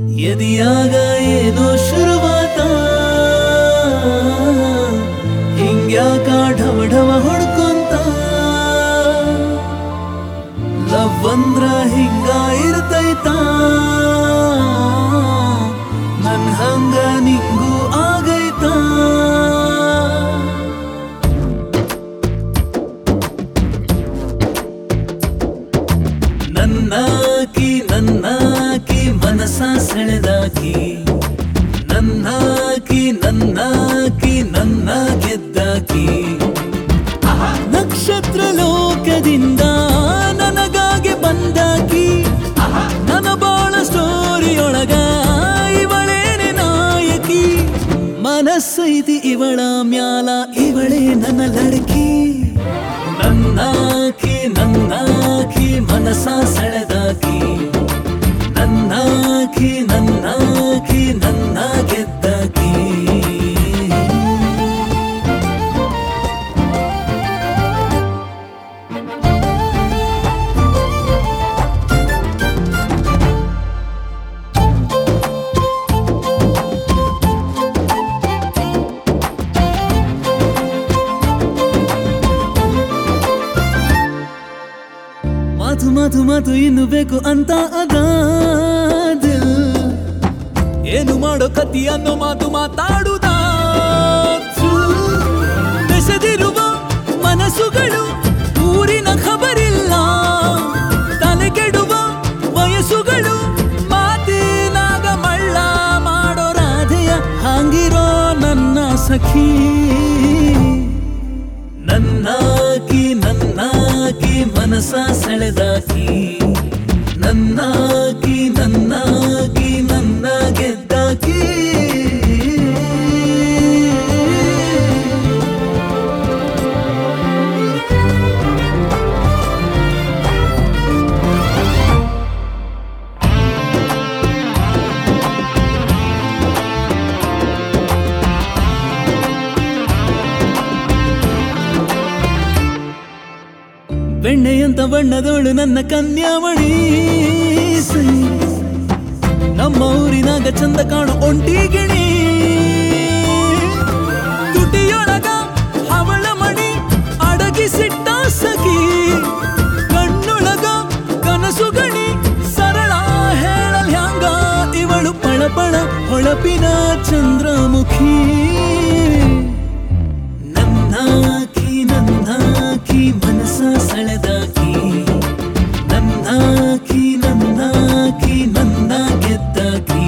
ಎದಿಯಾಗ ಏನೋ ಶುರುವಾತ ಹಿಂಗ್ಯಾಕ ಢವ ಢವ ಹೊಡ್ಕೊಂತ ಲವ್ ಅಂದ್ರ ಹಿಂಗ ಇರ್ತೈತ ನನ್ ಹಂಗ ನಿಂಗೂ ಆಗೈತಾ ನನ್ನಾಕಿ ನನ್ನಾಕಿ ಮನಸ ಸೆಳೆದಾಕಿ ನನ್ನಾಕಿ ನನ್ನಾಕಿ ನನ್ನ ಗೆದ್ದಾಕಿ ನಕ್ಷತ್ರ ಲೋಕದಿಂದ ನನಗಾಗಿ ಬಂದಾಕಿ ನನ್ನ ಬಾಳ ಸ್ಟೋರಿಯೊಳಗ ಇವಳೇನೆ ನಾಯಕಿ ಮನಸ್ಸೈತಿ ಇವಳ ಮ್ಯಾಲ ಇವಳೇ ನನ್ನ ಲಡಕಿ ನನ್ನಾಕಿ ನನ್ನಾಕಿ ಮನಸ ಸೆಳೆದಾಕಿ ನನ್ನಾಕಿ ನನ್ನಾಕಿ ನನ್ನ ಗೆದ್ದಾಕಿ ಮಾತು ಮಾತು ಮಾತು ಇನ್ನು ಬೇಕು ಅಂತ ಅದ ದಿಲ್. ಏನು ಮಾಡೋ ಕತಿ ಅನ್ನೋ ಮಾತು ಮಾತಾಡುದ ಬೆಸೆದಿರುವ ಮನಸ್ಸುಗಳು ಊರಿನ ಖಬರಿಲ್ಲ ತಲೆ ಕೆಡುವ ವಯಸ್ಸುಗಳು ಮಾತಿನಾಗ ಮಳ್ಳ ಮಾಡೋ ರಾಧೆಯ ಹಾಂಗಿರೋ ನನ್ನ ಸಖಿ ನನ್ನಾಕಿ ನನ್ನಾಕಿ ಮನಸ ಸೆಳೆದಾಕಿ ನನ್ನಾಕಿ ನನ್ನಾಕಿ ನನ್ನ ಗೆದ್ದಾಕಿ ಬೆಣ್ಣೆಯಂತ ಬಣ್ಣದವಳು ನನ್ನ ಕನ್ಯಾವಳಿ ಸೈ. ನಮ್ಮ ಊರಿನಾಗ ಚಂದ ಕಾಣೋ ಒಂಟಿ ಗಿಣಿ ತುಟಿಯೊಳಗ ಹವಳ ಮಣಿ ಅಡಗಿಸಿಟ್ಟ ಸಖಿ ಕಣ್ಣೊಳಗ ಕನಸು ಗಣಿ ಸರಳ ಹೇಳಲ್ ಹ್ಯಾಂಗ ಇವಳು ಪಳಪಳ ಹೊಳಪಿನ ಚಂದ್ರಮುಖಿ ನನ್ನಾಕಿ ನನ್ನಾಕಿ ಮನಸ ಸೆಳೆದಾಕಿ ನನ್ನಾಕಿ ನನ್ನಾಕಿ ನನ್ನ ಗೆದ್ದಾಕಿ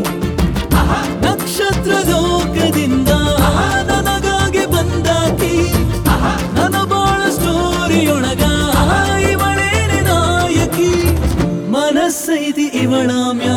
ನಕ್ಷತ್ರ ಲೋಕದಿಂದ ನನಗಾಗಿ ಬಂದಾಕಿ ನನ್ನ ಬಾಳ ಸ್ಟೋರಿಯೊಳಗ ಇವಳೇನೆ ನಾಯಕಿ ಮನಸ್ಸೈತಿ ಇವಳ ಮ್ಯಾಲ